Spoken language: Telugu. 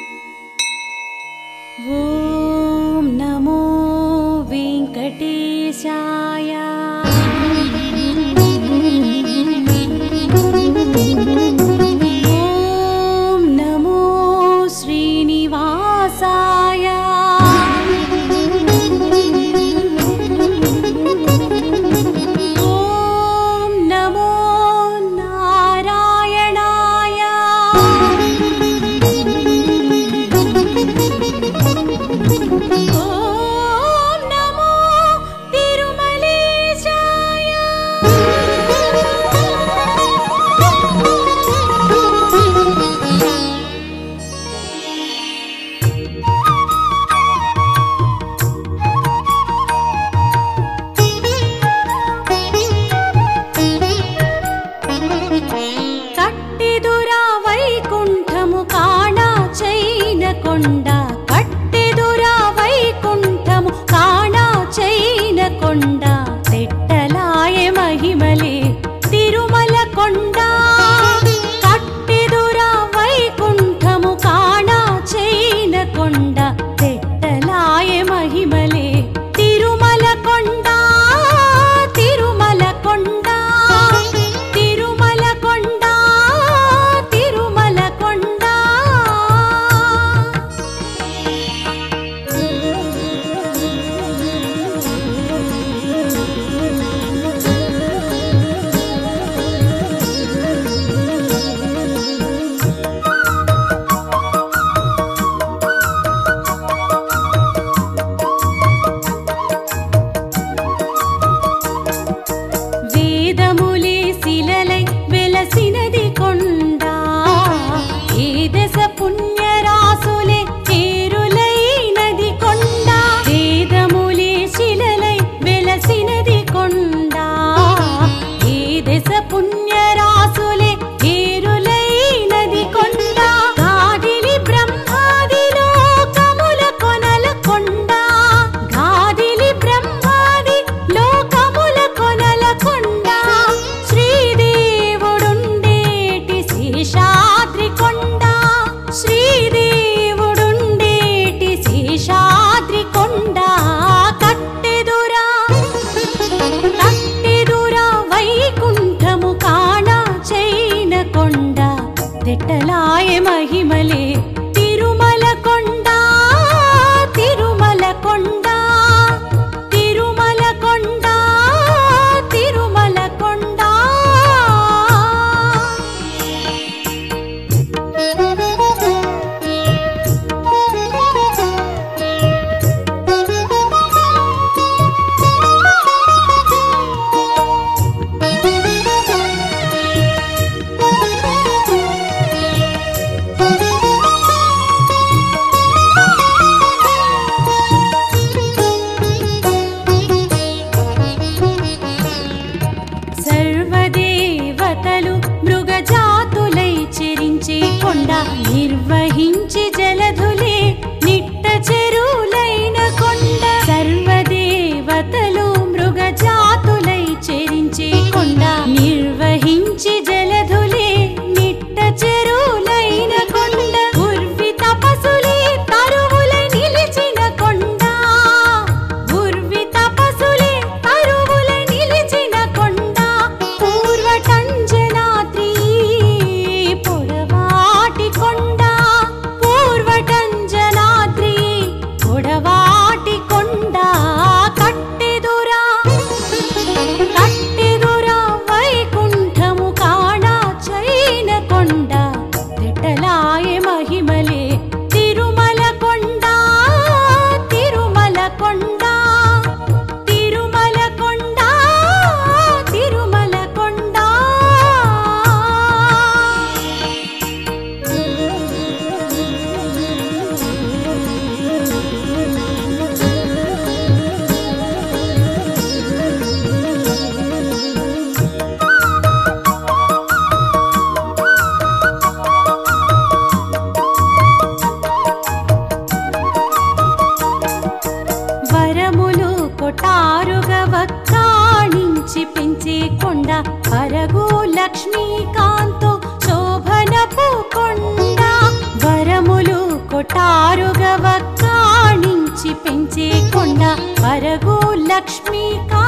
ॐ नमो वेङ्कटेशाय ॐ नमो श्रीनिवासाय ॐ नमो नारायणाय ॐ नमो तिरुमलेशाय కట్టెదురా వైకుంఠము కాణా చైన కొండ కట్టెదురా వైకుంఠము కాణా చైన కొండ తెట్టలాయ మహిమలే తిరుమల కొండ కట్టెదురా వైకుంఠము కాణా చైన కొండ తెట్టలాయ మహిమలే తిరుమల కొండ తిరుమల కొండ తిరుమల కొండ తిరుమల కొండ వేదములే శిలలై వెలసినది కొండ ఏ దశ పుణ్యరాసులే తేరులైనది కొండ వేదములే శిలలై వెలసినది కొండ ఏ దశ పుణ్యరాసులే తేరులైనది కొండ గాదిలి బ్రహ్మాది లోకముల కొనల కొండ గాదిలి బ్రహ్మాది లోకముల కొనల కొండ శ్రీదేవుడుండేటి శేషాద్రి కొండ శ్రీదేవుడుండేటి శేషాద్రి కొండ కట్టెదురా కట్టెదురా వైకుంఠము కాణా చైన కొండ తిట్టలాయ మహిమలే తిరుమల కొండ తిరుమల కొండ తిరుమల కొండ తిరుమల కొండ సర్వదేవతలు మృగజాతులై చెరించి కొండ నిర్వహించి జలధులే నిట్ట చెరువులైన కొండ సర్వదేవతలు మృగజాతులై చెరించి కొండ నిర్వహించి జలధులే నిట్ట చెరువులైన కొండ ఉర్వి తపసులే తరువులై నిలిచిన కొండ ఉర్వి తపసులే తరువులై నిలిచిన కొండ పూర్వటంజనాద్రి పొడవాటి కొండ పూర్వటంజనాద్రి పొడవాటి కొండ కట్టెదురా కట్టెదురా వైకుంఠము కాణా చైన కొండ తిట్టలాయ మహిమలే తిరుమల కొండ తిరుమల కొండ తిరుమల కొండ తిరుమల కొండ వరములు కొటారుగా వక్కాణించి పెంచే కొండ అరగు లక్ష్మీకాంతో శోభనపు కొండ వరములు కొ కొటారుగా వక్కాణించి పెంచే కొండ పరగు లక్ష్మీ